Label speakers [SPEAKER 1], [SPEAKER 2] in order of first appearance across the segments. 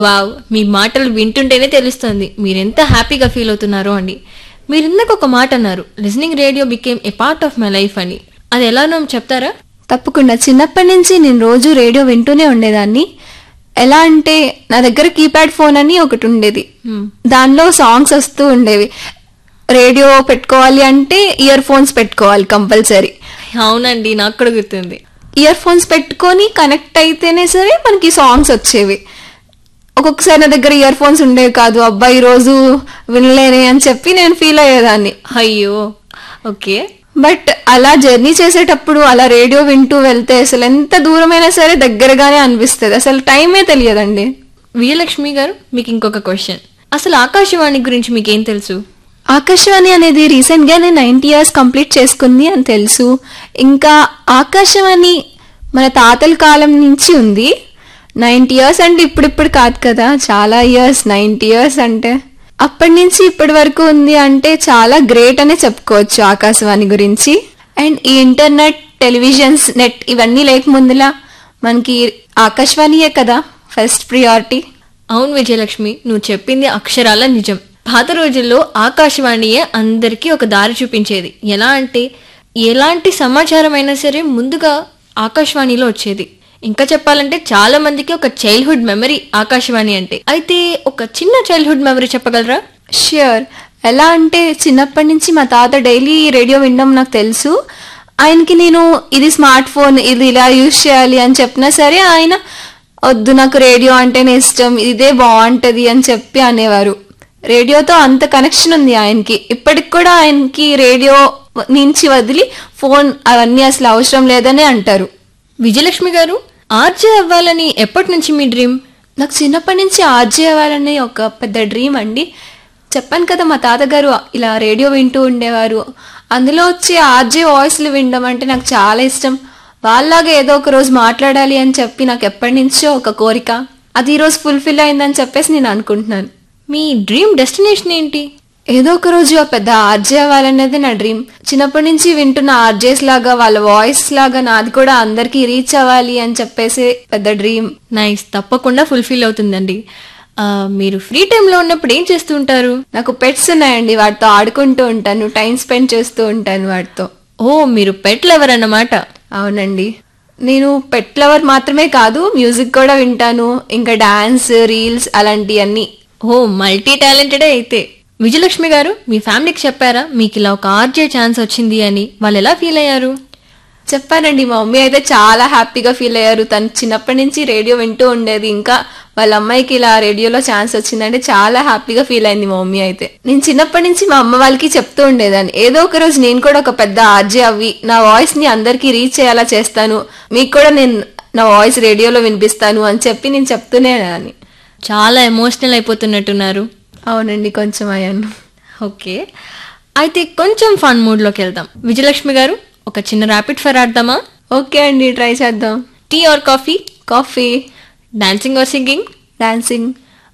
[SPEAKER 1] Wow మీ మాటలు వింటుంటేనే తెలుస్తుంది మీరెంత హ్యాపీగా ఫీల్ అవుతున్నారో అండి మీరు ఇందాక ఒక మాట అన్నారు listening radio became a part of my life అని అది ఎలానో చెప్తారా
[SPEAKER 2] తప్పకుండా చిన్నప్పటి నుంచి నేను రోజు రేడియో వింటూనే ఉండేదాన్ని ఎలా అంటే నా దగ్గర కీప్యాడ్ ఫోన్ అని ఒకటి ఉండేది
[SPEAKER 1] Hmm.
[SPEAKER 2] దానిలో సాంగ్స్ వస్తూ ఉండేవి రేడియో పెట్టుకోవాలి అంటే ఇయర్ ఫోన్స్ పెట్టుకోవాలి కంపల్సరీ
[SPEAKER 1] అవునండి నాకు కూడా గుర్తుంది
[SPEAKER 2] ఇయర్ ఫోన్స్ పెట్టుకొని కనెక్ట్ అయితేనే సరే మనకి సాంగ్స్ వచ్చేవి ఒక్కొక్కసారి నా దగ్గర ఇయర్ ఫోన్స్ ఉండేవి కాదు అబ్బాయి రోజు వినలేనే అని చెప్పి నేను ఫీల్ అయ్యేదాన్ని
[SPEAKER 1] అయ్యో ఓకే
[SPEAKER 2] బట్ అలా జర్నీ చేసేటప్పుడు అలా రేడియో వింటూ వెళ్తే అసలు ఎంత దూరమైనా సరే దగ్గరగానే అనిపిస్తుంది అసలు టైమే తెలియదండి
[SPEAKER 1] విజయలక్ష్మి గారు మీకు ఇంకొక క్వశ్చన్ అసలు ఆకాశవాణి గురించి మీకేం తెలుసు
[SPEAKER 2] ఆకాశవాణి అనేది రీసెంట్ గానే నైన్టీ ఇయర్స్ కంప్లీట్ చేసుకుంది అని తెలుసు ఇంకా ఆకాశవాణి మన తాతల కాలం నుంచి ఉంది నైన్టీ ఇయర్స్ అంటే ఇప్పుడిప్పుడు కాదు కదా చాలా ఇయర్స్ నైన్టీ ఇయర్స్ అంటే అప్పటి నుంచి ఇప్పటి వరకు ఉంది అంటే చాలా గ్రేట్ అనే చెప్పుకోవచ్చు ఆకాశవాణి గురించి అండ్ ఈ ఇంటర్నెట్ టెలివిజన్స్ నెట్ ఇవన్నీ లేకముందులా మనకి ఆకాశవాణియే కదా ఫస్ట్ ప్రియారిటీ
[SPEAKER 1] అవును విజయలక్ష్మి నువ్వు చెప్పింది అక్షరాల నిజం పాత రోజుల్లో ఆకాశవాణియే అందరికీ ఒక దారి చూపించేది ఎలా అంటే ఎలాంటి సమాచారం అయినా సరే ముందుగా ఆకాశవాణిలో వచ్చేది ఇంకా చెప్పాలంటే చాలా మందికి ఒక చైల్డ్హుడ్ మెమరీ ఆకాశవాణి అంటే అయితే ఒక చిన్న చైల్డ్హుడ్ మెమరీ చెప్పగలరా
[SPEAKER 2] ష్యూర్ ఎలా అంటే చిన్నప్పటి నుంచి మా తాత డైలీ రేడియో వినడం నాకు తెలుసు ఆయనకి నేను ఇది స్మార్ట్ ఫోన్ ఇది ఇలా యూజ్ చేయాలి అని చెప్పినా సరే ఆయన వద్దు నాకు రేడియో అంటేనే ఇష్టం ఇదే బాగుంటది అని చెప్పి అనేవారు రేడియోతో అంత కనెక్షన్ ఉంది ఆయనకి ఇప్పటికి కూడా ఆయనకి రేడియో నుంచి వదిలి ఫోన్ అవన్నీ అసలు అవసరం లేదని అంటారు
[SPEAKER 1] విజయలక్ష్మి గారు ఆర్జే అవ్వాలని ఎప్పటి నుంచి మీ డ్రీమ్
[SPEAKER 2] నాకు చిన్నప్పటి నుంచి ఆర్జే అవ్వాలనే ఒక పెద్ద డ్రీమ్ అండి చెప్పాను కదా మా తాతగారు ఇలా రేడియో వింటూ ఉండేవారు అందులో వచ్చే ఆర్జే వాయిస్లు వినడం అంటే నాకు చాలా ఇష్టం వాళ్ళలాగా ఏదో ఒక రోజు మాట్లాడాలి అని చెప్పి నాకు ఎప్పటి నుంచో ఒక కోరిక అది ఈ రోజు ఫుల్ఫిల్ అయిందని చెప్పేసి నేను అనుకుంటున్నాను
[SPEAKER 1] మీ డ్రీమ్ డెస్టినేషన్ ఏంటి
[SPEAKER 2] ఏదో ఒక రోజు ఆ పెద్ద ఆర్జే అవ్వాలనేది నా డ్రీమ్ చిన్నప్పటి నుంచి వింటున్న ఆర్జేస్ లాగా వాళ్ళ వాయిస్ లాగా నాది కూడా అందరికీ రీచ్ అవ్వాలి అని చెప్పేసి పెద్ద డ్రీమ్
[SPEAKER 1] నైస్ తప్పకుండా ఫుల్ఫిల్ అవుతుందండి ఆ, మీరు ఫ్రీ టైంలో ఉన్నప్పుడు ఏం చేస్తూ ఉంటారు
[SPEAKER 2] నాకు పెట్స్ ఉన్నాయండి వాటితో ఆడుకుంటూ ఉంటాను టైం స్పెండ్ చేస్తూ ఉంటాను వాటితో
[SPEAKER 1] ఓ మీరు పెట్ లవర్ అన్నమాట
[SPEAKER 2] అవునండి నేను పెట్ లవర్ మాత్రమే కాదు మ్యూజిక్ కూడా వింటాను ఇంకా డాన్స్ రీల్స్ అలాంటివన్నీ
[SPEAKER 1] ఓ మల్టీ టాలెంటెడే అయితే విజయలక్ష్మి గారు మీ ఫ్యామిలీకి చెప్పారా మీకు ఇలా ఒక ఆర్జే ఛాన్స్ వచ్చింది అని వాళ్ళు ఎలా ఫీల్ అయ్యారు
[SPEAKER 2] చెప్పానండి మా మమ్మీ అయితే చాలా హ్యాపీగా ఫీల్ అయ్యారు తను చిన్నప్పటి నుంచి రేడియో వింటూ ఉండేది ఇంకా వాళ్ళ అమ్మాయికి ఇలా రేడియోలో ఛాన్స్ వచ్చిందంటే చాలా హ్యాపీగా ఫీల్ అయింది మా మమ్మీ అయితే నేను చిన్నప్పటి నుంచి మా అమ్మ వాళ్ళకి చెప్తూ ఉండేదాన్ని ఏదో ఒక రోజు నేను కూడా ఒక పెద్ద ఆర్జే అవ్వి నా వాయిస్ ని అందరికీ రీచ్ అయ్యేలా చేస్తాను మీకు కూడా నేను నా వాయిస్ రేడియోలో వినిపిస్తాను అని చెప్పి నేను చెప్తూనే అని
[SPEAKER 1] చాలా ఎమోషనల్ అయిపోతున్నట్టున్నారు
[SPEAKER 2] అవునండి కొంచెం అయ్యాను
[SPEAKER 1] ఓకే అయితే కొంచెం ఫన్ మూడ్లోకి వెళ్దాం విజయలక్ష్మి గారు ఒక చిన్న ర్యాపిడ్ ఫైర్ ఆడదామా
[SPEAKER 2] ఓకే అండి ట్రై చేద్దాం
[SPEAKER 1] tea or coffee
[SPEAKER 2] coffee
[SPEAKER 1] dancing or singing
[SPEAKER 2] dancing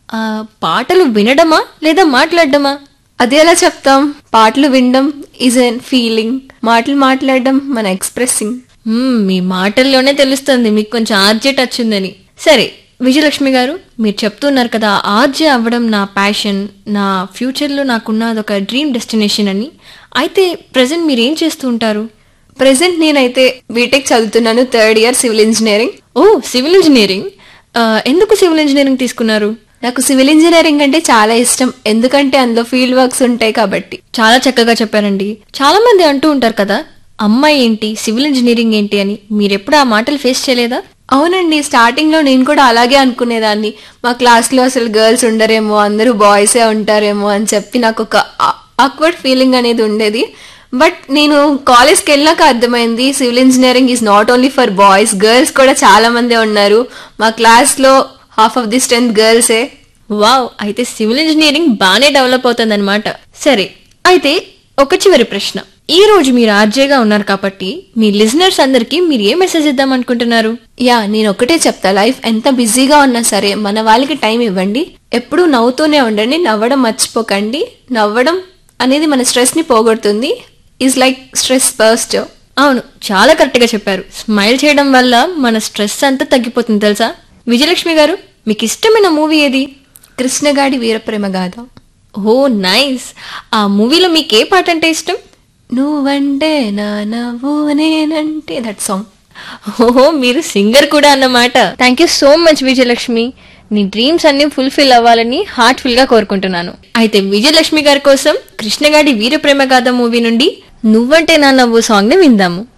[SPEAKER 1] పాటలు వినడమా లేదా మాట్లాడడమా
[SPEAKER 2] అది ఎలా చెప్తాం పాటలు వినడం ఈజ్ ఎన్ ఫీలింగ్ మాటలు మాట్లాడడం మన ఎక్స్ప్రెసింగ్
[SPEAKER 1] మ్మ్, మీ మాటల్లోనే తెలుస్తుంది మీకు కొంచెం ఆర్జే టచ్ ఉందని సరే విజయలక్ష్మి గారు మీరు చెప్తున్నారు కదా ఆర్జే అవ్వడం నా ప్యాషన్ నా ఫ్యూచర్లో నాకున్న అదొక డ్రీమ్ డెస్టినేషన్ అని అయితే ప్రజెంట్ మీరు ఏం చేస్తూ ఉంటారు
[SPEAKER 2] ప్రెసెంట్ నేనైతే బీటెక్ చదువుతున్నాను third year civil engineering
[SPEAKER 1] oh civil engineering ఆ, ఎందుకు సివిల్ ఇంజనీరింగ్ తీసుకున్నారు
[SPEAKER 2] నాకు సివిల్ ఇంజనీరింగ్ అంటే చాలా ఇష్టం ఎందుకంటే అందులో ఫీల్డ్ వర్క్స్ ఉంటాయి కాబట్టి
[SPEAKER 1] చాలా చక్కగా చెప్పారండి చాలా మంది అంటూ ఉంటారు కదా అమ్మాయి ఏంటి సివిల్ ఇంజనీరింగ్ ఏంటి అని మీరెప్పుడు ఆ మాటలు ఫేస్ చేయలేదా
[SPEAKER 2] అవునండి స్టార్టింగ్ లో నేను కూడా అలాగే అనుకునేదాన్ని మా క్లాస్ లో అసలు గర్ల్స్ ఉండరేమో అందరూ బాయ్సే ఉంటారేమో అని చెప్పి నాకు ఒక ఆక్వర్డ్ ఫీలింగ్ అనేది ఉండేది బట్ నేను కాలేజ్కి వెళ్ళాక అర్థమైంది civil engineering is not only for boys girls కూడా చాలా మందే ఉన్నారు మా క్లాస్ లో హాఫ్ ఆఫ్ ది స్ట్రెంత్ గర్ల్సే
[SPEAKER 1] వావ్ అయితే సివిల్ ఇంజనీరింగ్ బాగానే డెవలప్ అవుతుందన్నమాట సరే అయితే ఒక చివరి ప్రశ్న ఈ రోజు మీరు ఆర్జేగా ఉన్నారు కాబట్టి మీ లిజనర్స్ అందరికీ మీరు ఏ మెసేజ్ ఇద్దాం అనుకుంటున్నారు
[SPEAKER 2] యా నేను ఒకటే చెప్తా లైఫ్ ఎంత బిజీగా ఉన్నా సరే మన వాళ్ళకి టైం ఇవ్వండి ఎప్పుడూ నవ్వుతూనే ఉండండి నవ్వడం మర్చిపోకండి నవ్వడం అనేది మన స్ట్రెస్ ని పోగొడుతుంది ఈజ్ లైక్ స్ట్రెస్ బర్స్ట్
[SPEAKER 1] అవును చాలా కరెక్ట్ గా చెప్పారు స్మైల్ చేయడం వల్ల మన స్ట్రెస్ అంతా తగ్గిపోతుంది తెలుసా విజయలక్ష్మి గారు మీకు ఇష్టమైన మూవీ ఏది
[SPEAKER 2] కృష్ణగాడి వీరప్రేమ గాథ
[SPEAKER 1] ఓ నైస్ ఆ మూవీలో మీకు ఏ పాట అంటే ఇష్టం
[SPEAKER 2] నువ్వంటే నా నవ్వు నేనంటే దట్ సాంగ్
[SPEAKER 1] ఓహో మీరు సింగర్ కూడా అన్నమాట thank you so much Vijayalakshmi నీ డ్రీమ్స్ అన్ని ఫుల్ఫిల్ అవ్వాలని హార్ట్ఫుల్ గా కోరుకుంటున్నాను అయితే విజయలక్ష్మి గారి కోసం కృష్ణగాడి వీరప్రేమ గాథ మూవీ నుండి నువ్వంటే నా నవ్వు సాంగ్ ని విందాము